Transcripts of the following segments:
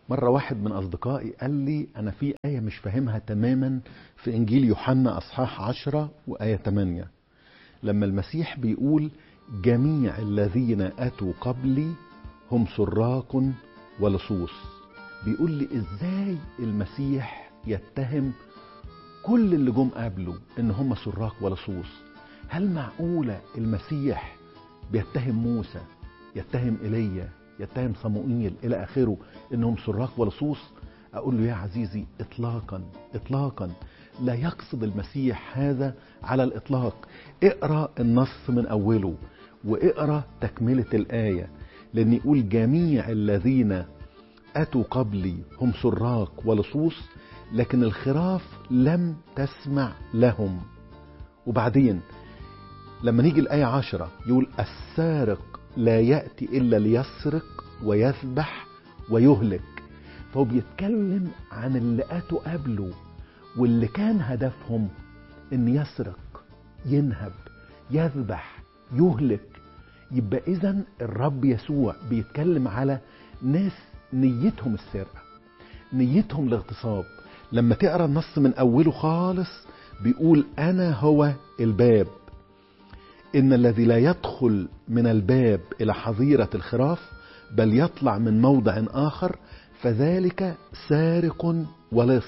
مرة واحد من أصدقائي قال لي أنا في آية مش فاهمها تماما في إنجيل يوحنا أصحاح عشرة وآية 8 لما المسيح بيقول جميع الذين أتوا قبلي هم سراق ولصوص بيقول لي إزاي المسيح يتهم كل اللي جم قبله إن هم سراق ولصوص هل معقولة المسيح بيتهم موسى يتهم ايليا يتهم صموئيل الى اخره انهم سراق ولصوص اقول له يا عزيزي اطلاقا اطلاقا لا يقصد المسيح هذا على الاطلاق اقرا النص من اوله واقرا تكمله الايه لان يقول جميع الذين اتوا قبلي هم سراق ولصوص لكن الخراف لم تسمع لهم وبعدين لما نيجي الآية عشرة يقول السارق لا يأتي إلا ليسرق ويذبح ويهلك فهو بيتكلم عن اللي أتوا قبله واللي كان هدفهم إن يسرق ينهب يذبح يهلك يبقى إذا الرب يسوع بيتكلم على ناس نيتهم السرقة نيتهم الاغتصاب لما تقرا النص من أوله خالص بيقول أنا هو الباب إن الذي لا يدخل من الباب إلى حظيرة الخراف بل يطلع من موضع آخر فذلك سارق ولص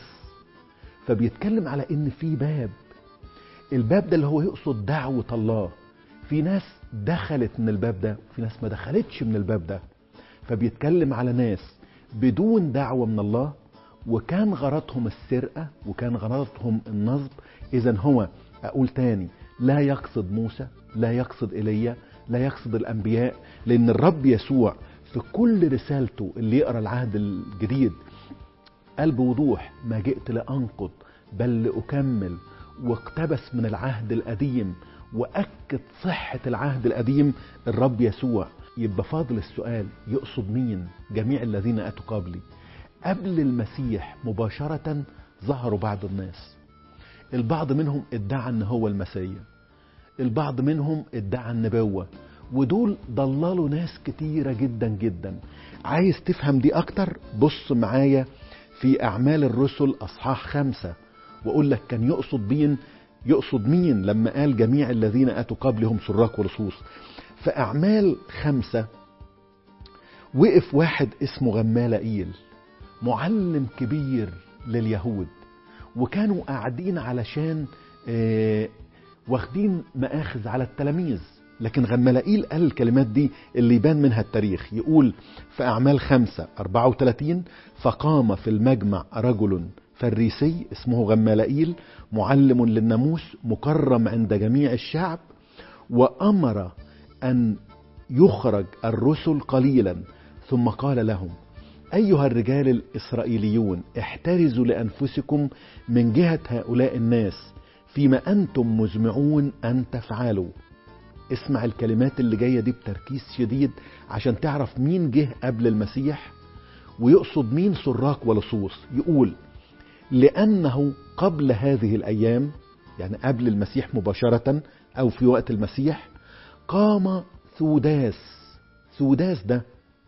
فبيتكلم على إن في باب الباب ده اللي هو يقصد دعوة الله في ناس دخلت من الباب ده وفي ناس ما دخلتش من الباب ده فبيتكلم على ناس بدون دعوة من الله وكان غرضهم السرقة وكان غرضهم النصب إذا هو أقول تاني لا يقصد موسى لا يقصد ايليا لا يقصد الانبياء لان الرب يسوع في كل رسالته اللي يقرا العهد الجديد قال بوضوح ما جئت لانقض بل لاكمل واقتبس من العهد القديم واكد صحه العهد القديم الرب يسوع يبقى فاضل السؤال يقصد مين جميع الذين اتوا قبلي قبل المسيح مباشره ظهروا بعض الناس البعض منهم ادعى ان هو المسيح البعض منهم ادعى النبوة ودول ضللوا ناس كتيرة جدا جدا عايز تفهم دي اكتر بص معايا في اعمال الرسل اصحاح خمسة واقول لك كان يقصد مين يقصد مين لما قال جميع الذين اتوا قبلهم سراق ولصوص في اعمال خمسة وقف واحد اسمه غمالائيل معلم كبير لليهود وكانوا قاعدين علشان آه واخدين مآخذ على التلاميذ لكن غملائيل قال الكلمات دي اللي يبان منها التاريخ يقول في أعمال خمسة 34 فقام في المجمع رجل فريسي اسمه غملائيل معلم للناموس مكرم عند جميع الشعب وأمر أن يخرج الرسل قليلا ثم قال لهم أيها الرجال الإسرائيليون احترزوا لأنفسكم من جهة هؤلاء الناس فيما أنتم مزمعون أن تفعلوا اسمع الكلمات اللي جاية دي بتركيز شديد عشان تعرف مين جه قبل المسيح ويقصد مين سراق ولصوص يقول لأنه قبل هذه الأيام يعني قبل المسيح مباشرة أو في وقت المسيح قام ثوداس ثوداس ده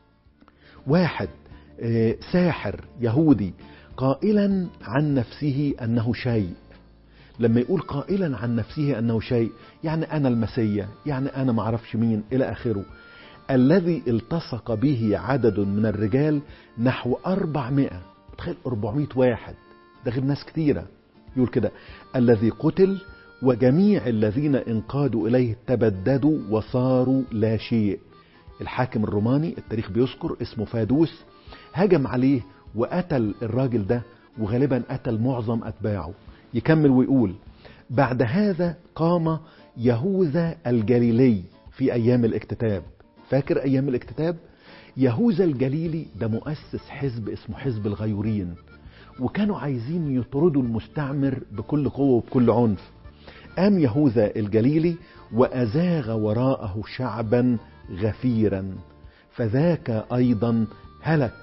واحد ساحر يهودي قائلا عن نفسه أنه شيء لما يقول قائلا عن نفسه أنه شيء يعني أنا المسيا يعني أنا معرفش مين إلى آخره الذي التصق به عدد من الرجال نحو أربعمائة تخيل أربعمائة واحد ده غير ناس كتيرة يقول كده الذي قتل وجميع الذين انقادوا إليه تبددوا وصاروا لا شيء الحاكم الروماني التاريخ بيذكر اسمه فادوس هجم عليه وقتل الراجل ده وغالبا قتل معظم أتباعه يكمل ويقول بعد هذا قام يهوذا الجليلي في أيام الاكتتاب فاكر أيام الاكتتاب يهوذا الجليلي ده مؤسس حزب اسمه حزب الغيورين وكانوا عايزين يطردوا المستعمر بكل قوة وبكل عنف قام يهوذا الجليلي وأزاغ وراءه شعبا غفيرا فذاك أيضا هلك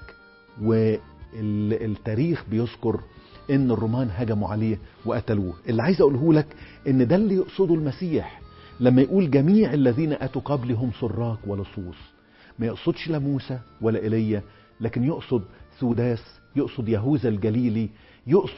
والتاريخ بيذكر ان الرومان هجموا عليه وقتلوه اللي عايز اقوله لك ان ده اللي يقصده المسيح لما يقول جميع الذين اتوا قبلهم سراق ولصوص ما يقصدش لا موسى ولا ايليا لكن يقصد سوداس يقصد يهوذا الجليلي يقصد